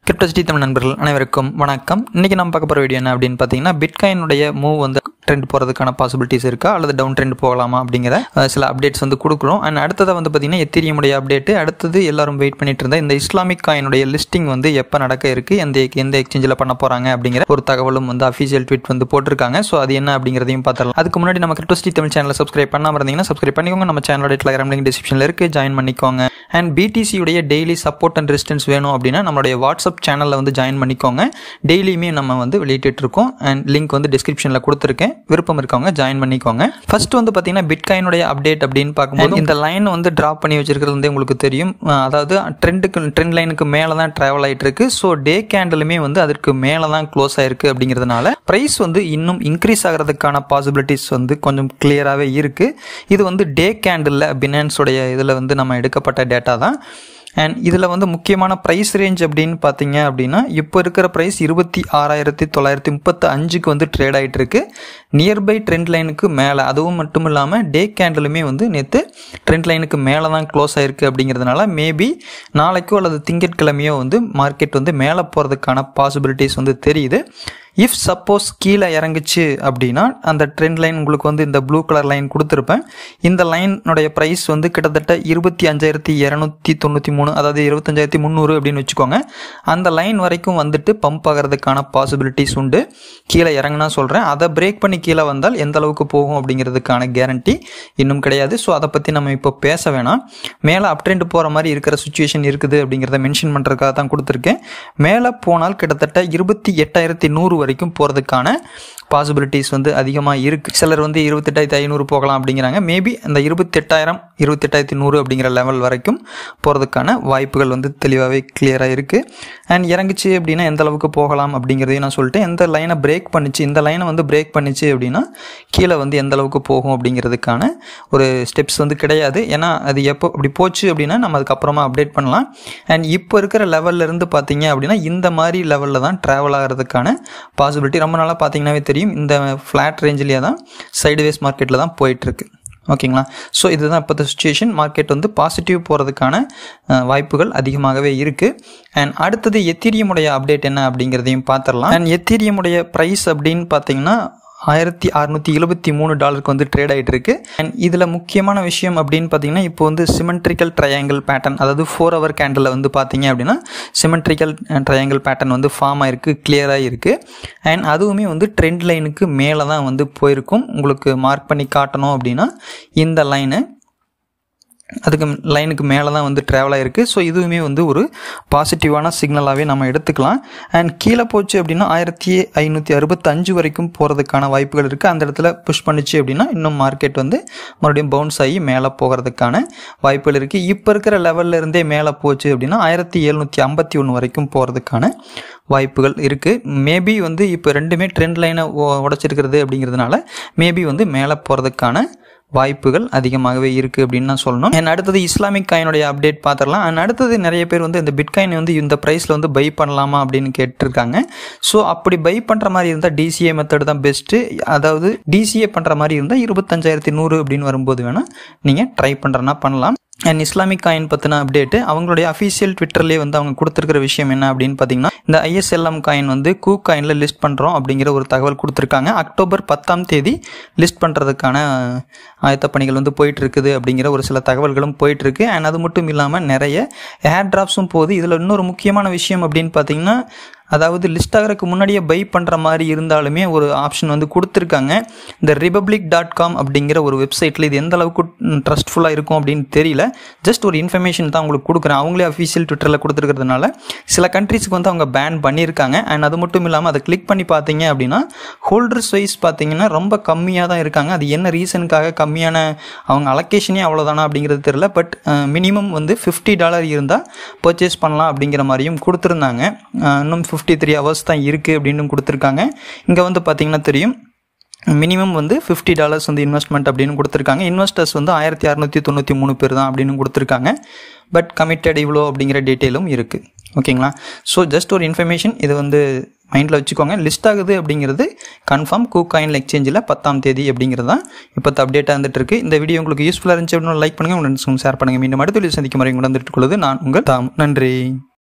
Crypto City Tamil நண்பர்கள் அனைவருக்கும் வணக்கம் இன்றைக்கி நம்ம பார்க்க போகிற வீடியோ என்ன அப்படின்னு பார்த்தீங்கன்னா பிட்காயினுடைய மூவ் வந்து ட்ரெண்ட் போகிறதுக்கான பாசிபிலிட்டிஸ் இருக்கா அல்லது டவுன் ட்ரெண்ட் போகலாமா அப்படிங்கிற அஹ், சில அப்டேட்ஸ் வந்து கொடுக்குறோம் அண்ட் அடுத்ததாக வந்து பார்த்தீங்கன்னா எத்திரியமுடைய அப்டேட்டு அடுத்தது எல்லாரும் வெயிட் பண்ணிட்டு இருந்த இந்த இஸ்லாமிக் காயினுடைய லிஸ்டிங் வந்து எப்போ நடக்க இருக்குது எந்த எந்த எக்ஸ்சேஞ்சில் பண்ண போகிறாங்க அப்படிங்கிற ஒரு தகவலும் வந்து அஃபீஷியல் ட்வீட் வந்து போட்டிருக்காங்க ஸோ அது என்ன அப்படிங்கிறதையும் பார்த்துடலாம் அதுக்கு முன்னாடி நம்ம கிரிப்டோசிட்டி தமிழ் சேனலை சப்ஸ்கிரைப் பண்ணாமல் இருந்தீங்கன்னா சப்ஸ்கிரைப் பண்ணிக்கோங்க நம்ம சேனலோட டெலிகிராம் லிங்க் டிஸ்கிரிப்ஷனில் இருக்குது ஜாயின் பண்ணிக்கோங்க அண்ட் பிடிசியுடைய டெய்லி சப்போர்ட் அண்ட் ரெசிஸ்டன்ஸ் வேணும் அப்படின்னா நம்மளுடைய வாட்ஸ்அப் சேனலில் வந்து ஜாயின் பண்ணிக்கோங்க டெய்லியுமே நம்ம வந்து வெளியிட்டு இருக்கோம் அண்ட் லிங்க் வந்து டிஸ்கிரிப்ஷனில் கொடுத்துருக்கேன் விருப்பம் இருக்கவங்க ஜாயின் பண்ணிக்கோங்க ஃபர்ஸ்ட் வந்து பார்த்தீங்கன்னா பிட்காயினுடைய அப்டேட் அப்படின்னு பார்க்கும்போது இந்த லைன் வந்து ட்ராப் பண்ணி வச்சிருக்கிறது வந்து உங்களுக்கு தெரியும் அஹ் அதாவது ட்ரெண்டுக்கு ட்ரெண்ட் லைனுக்கு மேலே தான் ட்ராவல் ஆகிட்டு இருக்கு ஸோ டே கேண்டலுமே வந்து அதற்கு மேலே தான் க்ளோஸ் ஆயிருக்கு அப்படிங்கிறதுனால ப்ரைஸ் வந்து இன்னும் இன்க்ரீஸ் ஆகிறதுக்கான பாசிபிலிட்டிஸ் வந்து கொஞ்சம் கிளியராகவே இருக்குது இது வந்து டே கேண்டில் பினான்ஸோடைய இதில் வந்து நம்ம எடுக்கப்பட்ட டேட்டா தான் அண்ட் இதில் வந்து முக்கியமான ப்ரைஸ் ரேஞ்ச் அப்படின்னு பார்த்தீங்க அப்படின்னா இப்போ இருக்கிற ப்ரைஸ் இருபத்தி ஆறாயிரத்தி தொள்ளாயிரத்தி முப்பத்து அஞ்சுக்கு வந்து ட்ரேட் ஆகிட்டு இருக்கு நியர்பை ட்ரெண்ட் லைனுக்கு மேலே அதுவும் மட்டும் இல்லாமல் டே கேண்டலுமே வந்து நேற்று ட்ரெண்ட் லைனுக்கு மேலே தான் க்ளோஸ் ஆயிருக்கு அப்படிங்கிறதுனால மேபி நாளைக்கோ அல்லது திங்கட்கிழமையோ வந்து மார்க்கெட் வந்து மேலே போகிறதுக்கான பாசிபிலிட்டிஸ் வந்து தெரியுது இஃப் சப்போஸ் கீழே இறங்குச்சு அப்படின்னா அந்த ட்ரெண்ட் லைன் உங்களுக்கு வந்து இந்த ப்ளூ கலர் லைன் கொடுத்துருப்பேன் இந்த லைனுடைய ப்ரைஸ் வந்து கிட்டத்தட்ட இருபத்தி அஞ்சாயிரத்தி இரநூத்தி தொண்ணூற்றி மூணு அதாவது இருபத்தஞ்சாயிரத்தி முந்நூறு அப்படின்னு வச்சுக்கோங்க அந்த லைன் வரைக்கும் வந்துட்டு பம்ப் ஆகிறதுக்கான பாசிபிலிட்டிஸ் உண்டு கீழே இறங்குனா சொல்கிறேன் அதை பிரேக் பண்ணி கீழே வந்தால் எந்த அளவுக்கு போகும் அப்படிங்கிறதுக்கான கேரண்டி இன்னும் கிடையாது ஸோ அதை பற்றி நம்ம இப்போ பேச வேணாம் மேலே அப் ட்ரெண்ட் போகிற மாதிரி இருக்கிற சுச்சுவேஷன் இருக்குது அப்படிங்கிறத மென்ஷன் பண்ணுறதுக்காக தான் கொடுத்துருக்கேன் மேலே போனால் கிட்டத்தட்ட இருபத்தி எட்டாயிரத்தி நூறு வரைக்கும் போகிறதுக்கான பாசிபிலிட்டிஸ் வந்து அதிகமாக இருக்குது சிலர் வந்து இருபத்தெட்டாயிரத்தி ஐநூறு போகலாம் அப்படிங்கிறாங்க மேபி அந்த இருபத்தெட்டாயிரம் இருபத்தெட்டாயிரத்தி நூறு அப்படிங்கிற லெவல் வரைக்கும் போகிறதுக்கான வாய்ப்புகள் வந்து தெளிவாகவே கிளியராக இருக்குது அண்ட் இறங்குச்சு அப்படின்னா எந்த அளவுக்கு போகலாம் அப்படிங்கிறதையும் நான் சொல்லிட்டேன் எந்த லைனை பிரேக் பண்ணிச்சு இந்த லைனை வந்து பிரேக் பண்ணிச்சு அப்படின்னா கீழே வந்து எந்த அளவுக்கு போகும் அப்படிங்கிறதுக்கான ஒரு ஸ்டெப்ஸ் வந்து கிடையாது ஏன்னா அது எப்போ அப்படி போச்சு அப்படின்னா நம்ம அதுக்கப்புறமா அப்டேட் பண்ணலாம் அண்ட் இப்போ இருக்கிற லெவல்ல இருந்து பார்த்தீங்க அப்படின்னா இந்த மாதிரி லெவலில் தான் ட்ராவல் ஆகிறதுக்கான பாசிபிலிட்டி ரொம்ப நாளாக பார்த்தீங்கன்னாவே தெரியும் இந்த ஃப்ளாட் ரேஞ்சிலேயே தான் சைடுவேஸ் மார்க்கெட்டில் தான் போயிட்டுருக்கு ஓகேங்களா ஸோ இதுதான் இப்போ சுச்சுவேஷன் மார்க்கெட் வந்து பாசிட்டிவ் போகிறதுக்கான அஹ், வாய்ப்புகள் அதிகமாகவே இருக்குது அண்ட் அடுத்தது எத்தீரியமுடைய அப்டேட் என்ன அப்படிங்கிறதையும் பார்த்துடலாம் அண்ட் எத்தீரியமுடைய ப்ரைஸ் அப்படின்னு பார்த்தீங்கன்னா ஆயிரத்தி அறுநூற்றி எழுபத்தி மூணு டாலருக்கு வந்து ட்ரேட் ஆகிட்டு இருக்கு அண்ட் இதில் முக்கியமான விஷயம் அப்படின்னு பார்த்தீங்கன்னா இப்போ வந்து சிமெட்ரிக்கல் ட்ரையாங்கிள் பேட்டர்ன் அதாவது ஃபோர் ஹவர் கேண்டில் வந்து பார்த்தீங்க அப்படின்னா சிமெட்ரிக்கல் ட்ரையாங்கிள் பேட்டர்ன் வந்து ஃபார்ம் ஆயிருக்கு கிளியராக இருக்குது அண்ட் அதுவுமே வந்து ட்ரெண்ட் லைனுக்கு மேலே தான் வந்து போயிருக்கும் உங்களுக்கு மார்க் பண்ணி காட்டணும் அப்படின்னா இந்த லைனு அதுக்கு லைனுக்கு மேலே தான் வந்து ட்ராவல் ஆகிருக்கு ஸோ இதுவுமே வந்து ஒரு பாசிட்டிவான சிக்னலாகவே நம்ம எடுத்துக்கலாம் அண்ட் கீழே போச்சு அப்படின்னா ஆயிரத்தி ஐநூற்றி அறுபத்தஞ்சு வரைக்கும் போகிறதுக்கான வாய்ப்புகள் இருக்குது அந்த இடத்துல புஷ் பண்ணுச்சு அப்படின்னா இன்னும் மார்க்கெட் வந்து மறுபடியும் பவுன்ஸ் ஆகி மேலே போகிறதுக்கான வாய்ப்புகள் இருக்குது இப்போ இருக்கிற லெவல்ல இருந்தே மேலே போச்சு அப்படின்னா ஆயிரத்தி எழுநூற்றி ஐம்பத்தி ஒன்று வரைக்கும் போகிறதுக்கான வாய்ப்புகள் இருக்குது மேபி வந்து இப்போ ரெண்டுமே ட்ரெண்ட் லைனை உடச்சிருக்கிறது அப்படிங்கிறதுனால மேபி வந்து மேலே போகிறதுக்கான வாய்ப்புகள் அதிகமாகவே இருக்குது அப்படின்னு நான் சொல்லணும் அண்ட் அடுத்தது இஸ்லாமிக் காயினுடைய அப்டேட் பார்த்துடலாம் அண்ட் அடுத்தது நிறைய பேர் வந்து இந்த பிட்காயின் வந்து இந்த ப்ரைஸில் வந்து பை பண்ணலாமா அப்படின்னு கேட்டிருக்காங்க ஸோ அப்படி பை பண்ணுற மாதிரி இருந்தால் டிசிஏ மெத்தட் தான் பெஸ்ட்டு அதாவது டிசிஏ பண்ணுற மாதிரி இருந்தால் இருபத்தஞ்சாயிரத்தி நூறு அப்படின்னு வரும்போது வேணால் நீங்கள் ட்ரை பண்ணுறனா பண்ணலாம் அண்ட் இஸ்லாமிக் காயின் பற்றின அப்டேட்டு அவங்களுடைய அஃபீஷியல் ட்விட்டர்லேயே வந்து அவங்க கொடுத்துருக்கிற விஷயம் என்ன அப்படின்னு பார்த்தீங்கன்னா இந்த ஐஎஸ்எல்எம் காயின் வந்து கூ காயினில் லிஸ்ட் பண்ணுறோம் அப்படிங்கிற ஒரு தகவல் கொடுத்துருக்காங்க அக்டோபர் பத்தாம் தேதி லிஸ்ட் பண்ணுறதுக்கான ஆயத்த பணிகள் வந்து போயிட்டு இருக்குது அப்படிங்கிற ஒரு சில தகவல்களும் போயிட்டு இருக்கு அண்ட் அது மட்டும் இல்லாமல் நிறைய ஏர் டிராப்ஸும் போகுது இதில் இன்னொரு முக்கியமான விஷயம் அப்படின்னு பார்த்தீங்கன்னா அதாவது லிஸ்ட் ஆகிறதுக்கு முன்னாடியே பை பண்ணுற மாதிரி இருந்தாலுமே ஒரு ஆப்ஷன் வந்து கொடுத்துருக்காங்க இந்த ரிபப்ளிக் டாட் காம் அப்படிங்கிற ஒரு வெப்சைட்டில் இது எந்த அளவுக்கு ட்ரஸ்ட்ஃபுல்லாக இருக்கும் அப்படின்னு தெரியல ஜஸ்ட் ஒரு இன்ஃபர்மேஷன் தான் உங்களுக்கு கொடுக்குறேன் அவங்களே அஃபீஷியல் ட்விட்டரில் கொடுத்துருக்கிறதுனால சில கண்ட்ரீஸ்க்கு வந்து அவங்க பேன் பண்ணியிருக்காங்க அண்ட் அது மட்டும் இல்லாமல் அதை கிளிக் பண்ணி பார்த்தீங்க அப்படின்னா ஹோல்டர்ஸ் வைஸ் பார்த்தீங்கன்னா ரொம்ப கம்மியாக தான் இருக்காங்க அது என்ன ரீசனுக்காக கம்மியான அவங்க அலோகேஷனே அவ்வளோதானா அப்படிங்கிறது தெரியல பட் மினிமம் வந்து ஃபிஃப்டி டாலர் இருந்தால் பர்ச்சேஸ் பண்ணலாம் அப்படிங்கிற மாதிரியும் கொடுத்துருந்தாங்க அஹ் இன்னும் ஃபிஃப்டி த்ரீ ஹவர்ஸ் தான் இருக்குது அப்படின்னு கொடுத்துருக்காங்க இங்கே வந்து பார்த்தீங்கன்னா தெரியும் மினிமம் வந்து ஃபிஃப்டி டாலர்ஸ் வந்து இன்வெஸ்ட்மெண்ட் அப்படின்னு கொடுத்துருக்காங்க இன்வெஸ்டர்ஸ் வந்து ஆயிரத்தி அறநூற்றி தொண்ணூற்றி மூணு பேர் தான் அப்படின்னு கொடுத்துருக்காங்க பட் கமிட்டட் இவ்வளோ அப்படிங்கிற டீட்டெயிலும் இருக்குது ஓகேங்களா ஸோ ஜஸ்ட் ஒரு இன்ஃபர்மேஷன் இது வந்து மைண்டில் வச்சுக்கோங்க லிஸ்ட் ஆகுது அப்படிங்கிறது கன்ஃபார்ம் கூ காயின் எக்ஸ்சேஞ்சில் பத்தாம் தேதி அப்படிங்கிறது தான் இப்போ அப்டேட்டாக வந்துட்டு இருக்கு இந்த வீடியோ உங்களுக்கு யூஸ்ஃபுல்லாக இருந்துச்சு அப்படின்னு லைக் பண்ணுங்கள் உங்கள் ஷேர் பண்ணுங்கள் மீண்டும் அடுத்த வீடியோ சந்திக்கும் வரை உங்களை வந்துட்டு கொள்வது நான் உங்கள் தாம் நன்றி